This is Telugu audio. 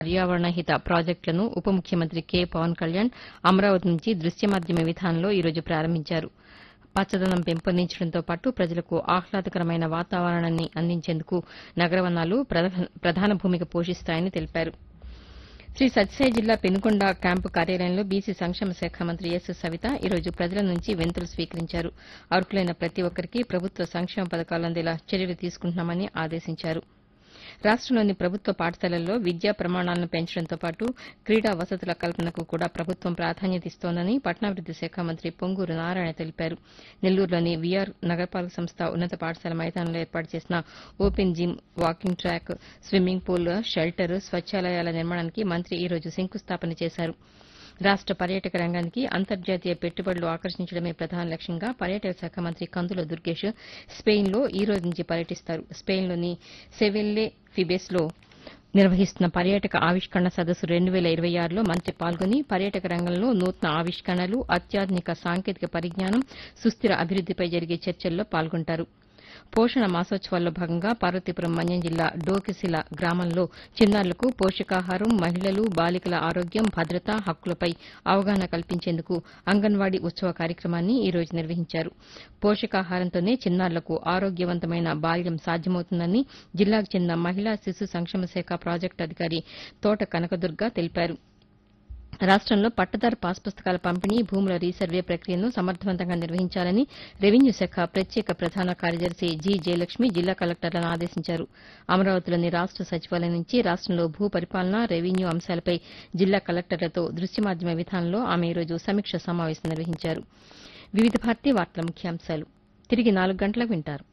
పర్యావరణ హిత ప్రాజెక్టులను ఉప ముఖ్యమంత్రి కె పవన్ కళ్యాణ్ అమరావతి నుంచి దృశ్య మాధ్యమ విధానంలో ఈరోజు ప్రారంభించారు పచ్చదనం పెంపొందించడంతో పాటు ప్రజలకు ఆహ్లాదకరమైన వాతావరణాన్ని అందించేందుకు నగరవనాలు ప్రధా- ప్రధాన భూమిక పోషిస్తాయని తెలిపారు శ్రీ సత్యసాయి జిల్లా పెనుకొండ క్యాంపు కార్యాలయంలో బీసీ సంక్షేమ శాఖ మంత్రి ఎస్ సవిత ఈరోజు ప్రజల నుంచి వినతులు స్వీకరించారు అర్హులైన ప్రతి ఒక్కరికి ప్రభుత్వ సంక్షేమ పథకాలు అందేలా చర్యలు తీసుకుంటున్నామని ఆదేశించారు రాష్టంలోని ప్రభుత్వ పాఠశాలల్లో విద్యా ప్రమాణాలను పెంచడంతో పాటు క్రీడా వసతుల కల్పనకు కూడా ప్రభుత్వం ప్రాధాన్యత ఇస్తోందని పట్టణాభివృద్ది శాఖ మంత్రి పొంగూరు నారాయణ తెలిపారు నెల్లూరులోని వీఆర్ నగరపాలక సంస్థ ఉన్నత పాఠశాల మైదానంలో ఏర్పాటు చేసిన open gym walking track swimming pool shelter స్వచ్ఛాలయాల నిర్మాణానికి మంత్రి ఈ రోజు శంకుస్థాపన చేశారు రాష్ట పర్యాటక రంగానికి అంతర్జాతీయ పెట్టుబడులు ఆకర్షించడమే ప్రధాన లక్ష్యంగా పర్యాటక శాఖ మంత్రి కందుల దుర్గేష్ స్పెయిన్లో ఈ రోజు నుంచి పర్యటిస్తారు స్పెయిన్లోని సెవెల్లే ఫిబెస్లో నిర్వహిస్తున్న పర్యాటక ఆవిష్కరణ సదస్సు రెండు వేల ఇరవై ఆరులో మంత్రి పాల్గొని పర్యాటక రంగంలో నూతన ఆవిష్కరణలు అత్యాధునిక సాంకేతిక పరిజ్ఞానం సుస్థిర అభివృద్దిపై జరిగే చర్చల్లో పాల్గొంటారు పోషణ మాసోత్సవాల్లో భాగంగా పార్వతీపురం మన్యం జిల్లా డోకిసిల గ్రామంలో చిన్నారులకు పోషకాహారం మహిళలు బాలికల ఆరోగ్యం భద్రత హక్కులపై అవగాహన కల్పించేందుకు అంగన్వాడీ ఉత్సవ కార్యక్రమాన్ని ఈ రోజు నిర్వహించారు పోషకాహారంతోనే చిన్నారులకు ఆరోగ్యవంతమైన బాల్యం సాధ్యమవుతుందని జిల్లాకు చెందిన మహిళా శిశు సంక్షేమ శాఖ ప్రాజెక్టు అధికారి తోట కనకదుర్గ తెలిపారు రాష్టంలో పట్టదారు పాస్ పుస్తకాల పంపిణీ భూముల రీసర్వే ప్రక్రియను సమర్థవంతంగా నిర్వహించాలని రెవెన్యూ శాఖ ప్రత్యేక ప్రధాన కార్యదర్శి జి జయలక్ష్మి జిల్లా కలెక్టర్లను ఆదేశించారు అమరావతిలోని రాష్ట సచివాలయం నుంచి రాష్టంలో భూ పరిపాలన రెవెన్యూ అంశాలపై జిల్లా కలెక్టర్లతో దృశ్య మాధ్యమ విధానంలో ఆమె ఈ రోజు సమీక్ష సమావేశం నిర్వహించారు వివిధ భారతి వార్తల ముఖ్యాంశాలు తిరిగి నాలుగు గంటలకు వింటారు